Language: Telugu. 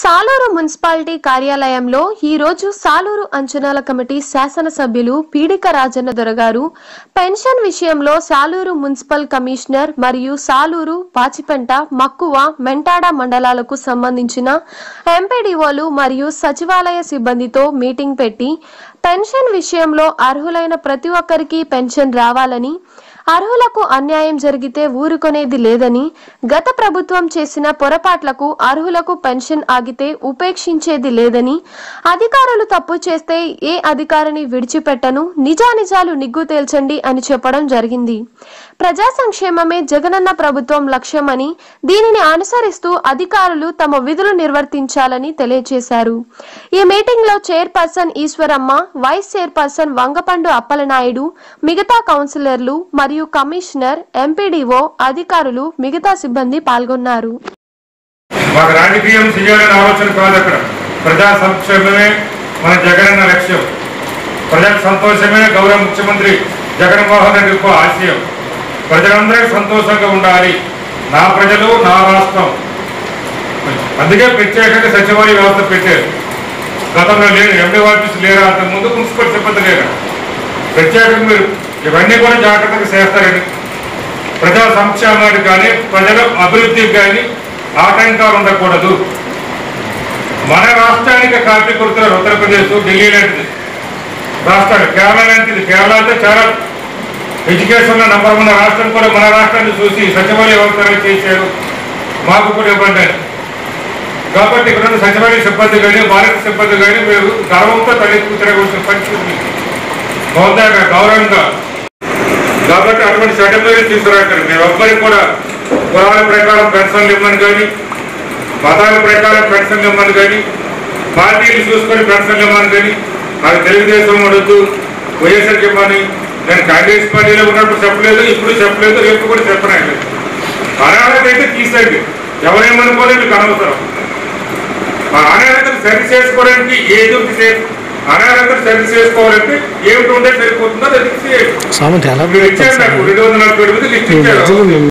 సాలూరు మున్సిపాలిటీ కార్యాలయంలో ఈ రోజు సాలూరు అంచనాల కమిటీ శాసనసభ్యులు పీడిక రాజన్న దొరగారు పెన్షన్ విషయంలో సాలూరు మున్సిపల్ కమిషనర్ మరియు సాలూరు పాచిపెంట మక్కువ మెంటాడ మండలాలకు సంబంధించిన ఎంపీడీఓలు మరియు సచివాలయ సిబ్బందితో మీటింగ్ పెట్టి పెన్షన్ విషయంలో అర్హులైన ప్రతి ఒక్కరికి పెన్షన్ రావాలని అర్హులకు అన్యాయం జరిగితే ఊరుకొనేది లేదని గత ప్రభుత్వం చేసిన పొరపాట్లకు అర్హులకు పెన్షన్ ఆగితే ఉపేక్షించేది లేదని అధికారులు తప్పు చేస్తే ఏ అధికారిని విడిచిపెట్టను నిజానిజాలు నిగ్గు తేల్చండి అని చెప్పడం జరిగింది ప్రజా సంక్షేమమే జగనన్న ప్రభుత్వం లక్ష్యమని దీనిని అనుసరిస్తూ అధికారులు తమ విధులు నిర్వర్తించాలని తెలియజేశారు ఈ మీటింగ్ లో chairperson Eswaramma vice chairperson Vangapandu Appalanaidu మిగతా కౌన్సిలర్లు మరియు కమిషనర్ ఎంపీడీఓ అధికారులు మిగతా సిబ్బంది పాల్గొన్నారు మాకు రాజకీయం చేయాలనే ఆలోచన కాదు అక్కడ ప్రజా సంక్షేమమే మన జగనన్న లక్ష్యం ప్రజల సంతోషమే గౌరవ ముఖ్యమంత్రి జగన్మోహన్ రెడ్డి యొక్క ఆశయం ప్రజలందరికీ సంతోషంగా ఉండాలి నా ప్రజలు నా రాష్ట్రం అందుకే ప్రత్యేకంగా సచివాలయ వ్యవస్థ పెట్టారు గతంలో లేరు ఎండి ఆఫీస్ లేరా అంత ముందు మున్సిపల్ సిబ్బంది లేరు ప్రత్యేకంగా మీరు ఇవన్నీ కూడా జాగ్రత్తగా చేస్తారని ప్రజా సంక్షేమానికి కానీ ప్రజల అభివృద్ధికి కానీ ఆటంకాలు ఉండకూడదు మన రాష్ట్రానికి కాపీ కొడుతున్నారు ఉత్తరప్రదేశ్ ఢిల్లీ లాంటిది రాష్ట్రాలు కేరళ లాంటిది కేరళ అయితే చాలా ఎడ్యుకేషన్లో నంబర్ ఉన్న రాష్ట్రం కూడా మన రాష్ట్రాన్ని చూసి సచివాలయ వ్యవస్థ చేశారు మాకు కూడా ఇవ్వండి అని. కాబట్టి ఇక్కడ ఉన్న సచివాలయ సిబ్బంది కానీ భారత సిబ్బంది కానీ మీరు గర్వంతో తలెత్తుకు తిరగవలసిన పరిస్థితి మీకు. హోదాగా గౌరవంగా కాబట్టి అటువంటి సర్టిఫికేట్ తీసుకురాకండి మీరు ఒక్కరికి కూడా కులాల ప్రకారం పెన్షన్లు ఇవ్వమని కానీ మతాల ప్రకారం పెన్షన్లు ఇవ్వమని కానీ పార్టీలు చూసుకొని పెన్షన్లు ఇవ్వమని కానీ అది తెలుగుదేశం అడుగుతూ వైఎస్ఆర్కి ఇవ్వమని నేను కాంగ్రెస్ పార్టీలో ఉన్నప్పుడు చెప్పలేదు ఇప్పుడు చెప్పలేదు రేపు కూడా చెప్పలేదు అర్హత అయితే తీసేయండి ఎవరేమనుకోలేదు మీకు అనవసరం ఆ అర్హతను సరి చేసుకోవడానికి ఏది ఒకటి చే- అర్హతను సరి చేసుకోవాలంటే ఏమిటి ఉంటే సరిపోతుందో అది చేయండి సామెత ఎలా మీరు ఇచ్చారు నాకు రెండు వందల నలభై ఎనిమిది లిస్ట్ ఇచ్చారు పెడతారు